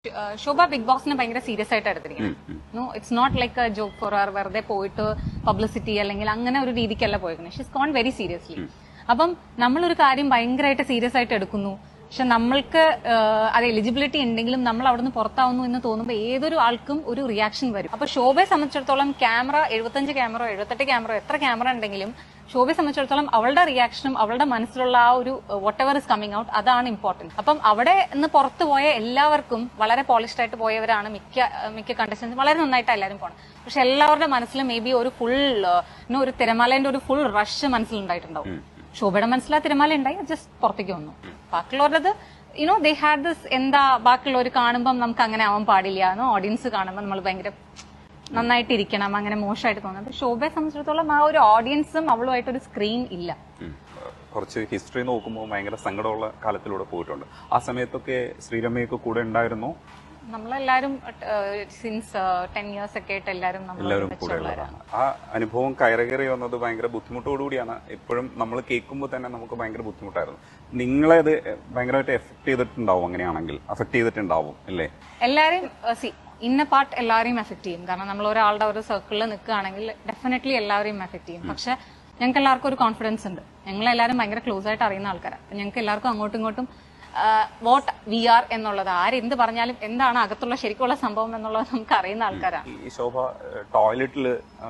ഏഹ് ശോഭ big ബോസിനെ ഭയങ്കര serious ആയിട്ട് എടുത്തിരിക്കണം no it's not like a joke for അവർ വെറുതെ പോയിട്ട് പബ്ലിസിറ്റി അല്ലെങ്കിൽ അങ്ങനെ ഒരു രീതിക്കല്ല പോയിരിക്കുന്നത് ഷീസ് കോൺ വെരി സീരിയസ്ലി അപ്പം നമ്മളൊരു കാര്യം ഭയങ്കരമായിട്ട് സീരിയസ് ആയിട്ട് എടുക്കുന്നു പക്ഷെ നമ്മൾക്ക് ഏഹ്, അത് എലിജിബിലിറ്റി ഉണ്ടെങ്കിലും നമ്മൾ അവിടുന്ന് പുറത്താവുന്നു എന്ന് തോന്നുമ്പോൾ ഏതൊരു ആൾക്കും ഒരു റിയാക്ഷൻ വരും അപ്പൊ ശോഭയെ സംബന്ധിച്ചിടത്തോളം ക്യാമറ എഴുപത്തഞ്ച് ക്യാമറ എഴുപത്തെട്ട് ക്യാമറ എത്ര ക്യാമറ ഉണ്ടെങ്കിലും ശോഭയെ സംബന്ധിച്ചിടത്തോളം അവളുടെ റിയാക്ഷനും അവളുടെ മനസ്സിലുള്ള ആ ഒരു whatever is coming out അതാണ് ഇമ്പോർട്ടന്റ് അപ്പം അവിടെ നിന്ന് പുറത്തു പോയ എല്ലാവർക്കും വളരെ പോളിഷ്ഡ് ആയിട്ട് പോയവരാണ് മിക്ക ഏഹ്, മിക്ക കണ്ടസ്റ്റൻസ് വളരെ നന്നായിട്ട് എല്ലാവരും പോണം പക്ഷെ എല്ലാവരുടെ മനസ്സിൽ മേ ബി ഒരു ഫുൾ ഒരു തിരമാലേന്റെ ഒരു ഫുൾ റഷ് മനസ്സിലുണ്ടായിട്ടുണ്ടാവും ശോഭയുടെ മനസ്സിൽ ആ തിരമാല ഉണ്ടായി ജസ്റ്റ് പുറത്തേക്ക് വന്നു ബാക്കിയുള്ളവരത് യുനോ ദേ ഹാഡ് ദിസ് എന്താ ബാക്കിയുള്ളവർ കാണുമ്പോൾ നമുക്ക് അങ്ങനെ ആവാൻ പാടില്ല എന്നോ ഓഡിയൻസ് കാണുമ്പോൾ നമ്മൾ ഭയങ്കര നന്നായിട്ട് ഇരിക്കണം അങ്ങനെ മോശമായിട്ട് തോന്നുന്നത് ശോഭയെ സംബന്ധിച്ചിടത്തോളം ആ ഒരു ഓഡിയൻസും അവളുമായിട്ട് ഒരു സ്ക്രീൻ ഇല്ല ഉം. കുറച്ച് ഹിസ്റ്ററി നോക്കുമ്പോൾ ഭയങ്കര സങ്കടമുള്ള കാലത്തിലൂടെ പോയിട്ടുണ്ട് ആ സമയത്തൊക്കെ ശ്രീരമ്മയൊക്കെ കൂടെ ഉണ്ടായിരുന്നു നമ്മളെല്ലാരും സിൻസ് ടെൻ ഇയേഴ്സ് ഒക്കെ ആയിട്ട് എല്ലാരും നമ്മൾ എല്ലാവരും കൂടെ ഉള്ളതാണ് ആ അനുഭവം കയറി കയറി വന്നത് ഭയങ്കര ബുദ്ധിമുട്ടോടുകൂടിയാണ് എപ്പോഴും നമ്മൾ കേൾക്കുമ്പോൾ തന്നെ നമുക്ക് ഭയങ്കര ബുദ്ധിമുട്ടായിരുന്നു നിങ്ങളെ അത് ഭയങ്കരമായിട്ട് എഫക്ട് ചെയ്തിട്ടുണ്ടാവും അങ്ങനെയാണെങ്കിൽ അഫക്ട് ചെയ്തിട്ടുണ്ടാവും അല്ലേ എല്ലാരും സി ഇന്ന പാർട്ട് എല്ലാവരെയും എഫക്ട് ചെയ്യും കാരണം നമ്മൾ ഒരാളുടെ ഒരു സർക്കിളിൽ നിൽക്കുകയാണെങ്കിൽ ഡെഫിനറ്റ്ലി എല്ലാവരെയും എഫക്ട് ചെയ്യും പക്ഷെ ഞങ്ങൾക്ക് എല്ലാവർക്കും ഒരു കോൺഫിഡൻസ് ഉണ്ട് ഞങ്ങൾ എല്ലാവരും ഭയങ്കര ക്ലോസ് ആയിട്ട് അറിയുന്ന ആൾക്കാരാണ് അപ്പൊ ഞങ്ങൾക്ക് എല്ലാവർക്കും അങ്ങോട്ടും ഇങ്ങോട്ടും വോട്ട് വി ആർ എന്നുള്ളത് ആരെന്ത് പറഞ്ഞാലും എന്താണ് അകത്തുള്ള ശരിക്കുള്ള സംഭവം എന്നുള്ളത് നമുക്ക് അറിയുന്ന ആൾക്കാരാണ് ഈ ശോഭ ടോയ്ലറ്റിൽ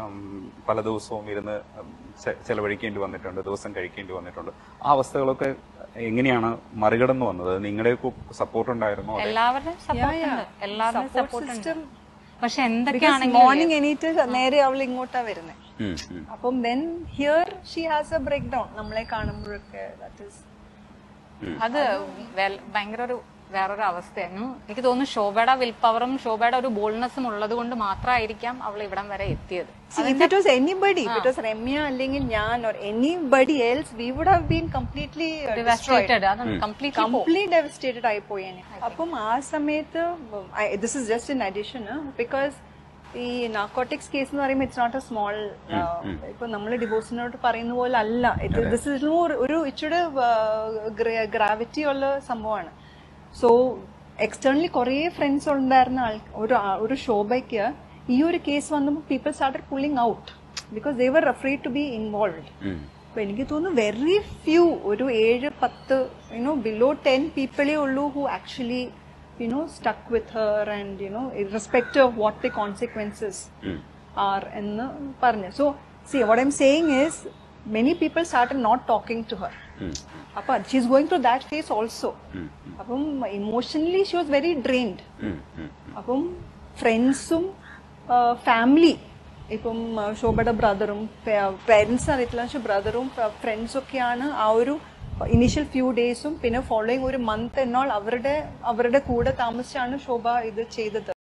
പല ദിവസവും ഇരുന്ന് ഉം, ചെ- ചെലവഴിക്കേണ്ടി വന്നിട്ടുണ്ട് ദിവസം കഴിക്കേണ്ടി വന്നിട്ടുണ്ട് ആ അവസ്ഥകളൊക്കെ എങ്ങനെയാണ് മറികടന്ന് വന്നത് നിങ്ങളുടെ സപ്പോർട്ട് ഉണ്ടായിരുന്നോ അതെ എല്ലാവരുടെയും സപ്പോർട്ട് ഉണ്ട് എല്ലാവരുടെയും സപ്പോർട്ട് ഉണ്ട് പക്ഷെ എന്തൊക്കെയാണെങ്കിലും മോർണിംഗ് എണീറ്റ് നേരെ അവൾ ഇങ്ങോട്ടാ വരുന്നത് ഉം, ഉം. അപ്പം then here she has a breakdown നമ്മളെ കാണുമ്പോഴൊക്കെ ദാറ്റ് ഇസ് അത് വെൽ- ഭയങ്കര ഒരു വേറൊരു അവസ്ഥയായിരുന്നു എനിക്ക് തോന്നുന്നു ശോഭയുടെ വിൽ പവറും ശോഭയുടെ ഒരു ബോൾനെസ്സും ഉള്ളത് കൊണ്ട് മാത്രമായിരിക്കാം അവൾ ഇവിടം വരെ എത്തിയത് See, if it was anybody, if it was Remya അല്ലെങ്കിൽ ഞാൻ or anybody else, we would have been completely uh, destroyed. ഡിവാസ്റ്റേറ്റഡ് അതാണ് കംപ്ലീറ്റ്ലി കംപ്ലീറ്റ് ഡെവസ്റ്റേറ്റഡ് ആയി പോയേനെ അപ്പം ആ സമയത്ത് this is just in addition because ഈ നാർക്കോട്ടിക്സ് കേസ് എന്ന് പറയുമ്പോൾ ഇറ്റ്സ് നോട്ട് എ സ്മോൾ ഇപ്പൊ നമ്മൾ ഡിവോഴ്സിനോട് പറയുന്ന പോലെ അല്ല ദിസ് ഇസ് ഒരു ഇച്ചിരി ഗ്രാവിറ്റി ഉള്ള സംഭവമാണ് സോ എക്സ്റ്റേണലി കുറേ ഫ്രണ്ട്സ് ഉണ്ടായിരുന്ന ആൾ ഒരു ആ- ഒരു ശോഭയ്ക്ക് ഈ ഒരു കേസ് വന്നപ്പോൾ people started pulling out because they were afraid to be involve ഉം. അപ്പൊ എനിക്ക് തോന്നുന്നു വെരി ഫ്യൂ ഒരു ഏഴ് പത്ത് യുനോ ബിലോ ടെൻ പീപ്പിളേ ഉള്ളൂ who actually you know stuck with her and you know irrespective of what the consequences are എന്ന് പറഞ്ഞു so see what I'm saying is many people start not talking to her അപ്പൊ she is going to that phase also അപ്പം emotionally she was very drained ഉം, ഉം. അപ്പം ഫ്രണ്ട്സും family ഇപ്പം ആ, ശോഭയുടെ ബ്രദറും പേരൻസ് അറിയത്തില്ല പക്ഷെ ബ്രദറും ഫ്രണ്ട്സും ഒക്കെയാണ് ആ ഒരു ഇനീഷ്യൽ ഫ്യൂ ഡേയ്സും പിന്നെ ഫോളോയിങ് ഒരു മന്ത് എന്നോൾ അവരുടെ അവരുടെ കൂടെ താമസിച്ചാണ് ശോഭ ഇത് ചെയ്തത്